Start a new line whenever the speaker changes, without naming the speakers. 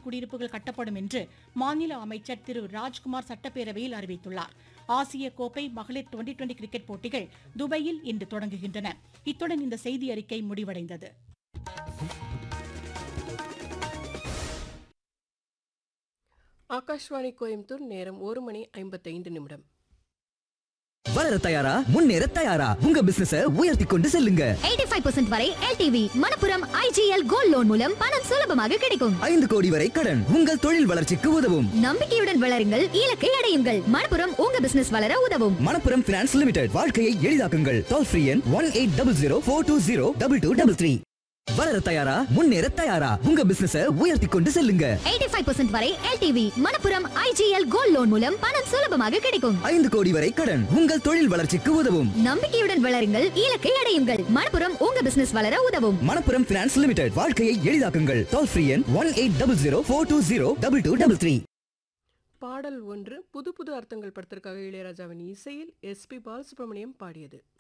குடியிருப்புகள் கட்டப்படும் என்று மாநில அமைச்சர் திரு ராஜ்குமார் சட்டப்பேரவையில் அறிவித்துள்ளார் ஆசிய கோப்பை மகளிர் டுவெண்டி டுவெண்டி கிரிக்கெட் போட்டிகள் துபாயில் இன்று தொடங்குகின்றன இத்துடன் இந்த செய்தி அறிக்கை முடிவடைந்தது
ஆகாஷ்வாணி கோயம்புத்தூர் நேரம் ஒரு மணி ஐம்பத்தைந்து நிமிடம்
வளர தயாரா முன்னேற தயாரா உங்க பிசினஸ உயர்த்தி கொண்டு செல்லுங்க
85% வரை LTV Manappuram IGL gold loan மூலம் பணம் சுலபமாக கிடைக்கும்
ஐந்து கோடி வரை கடன் உங்கள் தொழில் வளர்ச்சிக்கு உதவும்
நம்பிக்கையுடன் வளருங்கள் இலக்கை அடையுங்கள் மணப்புரம் உங்க பிசினஸ் வளர உதவும்
மணப்புரம் பினான்ஸ் லிமிடெட் வாழ்க்கையை எளிதாக்குங்கள் டோல் ஃப்ரீ எண் one eight double zero four two zero double two double three வளர தயாரா முன்னேற தயாரா உங்க பிசினஸ உயர்த்தி கொண்டு செல்லுங்க
85% வரை LTV Manappuram IGL gold loan மூலம் பணம் சுலபமாக கிடைக்கும்
ஐந்து கோடி வரை கடன் உங்கள் தொழில் வளர்ச்சிக்கு உதவும்
நம்பிக்கையுடன் வளருங்கள் இலக்கை அடையுங்கள் மணப்புரம் உங்க பிசினஸ் வளர உதவும்
மணப்புரம் பினான்ஸ் லிமிடெட் வாழ்க்கையை எளிதாக்குங்கள் டோல் ஃப்ரீ எண் one eight double zero four two zero double two double three
பாடல் ஒன்று புது புது அர்த்தங்கள் படத்திற்காக இளையராஜாவின் இசையில் எஸ்பி பாலசுப்ரமணியம் பாடியது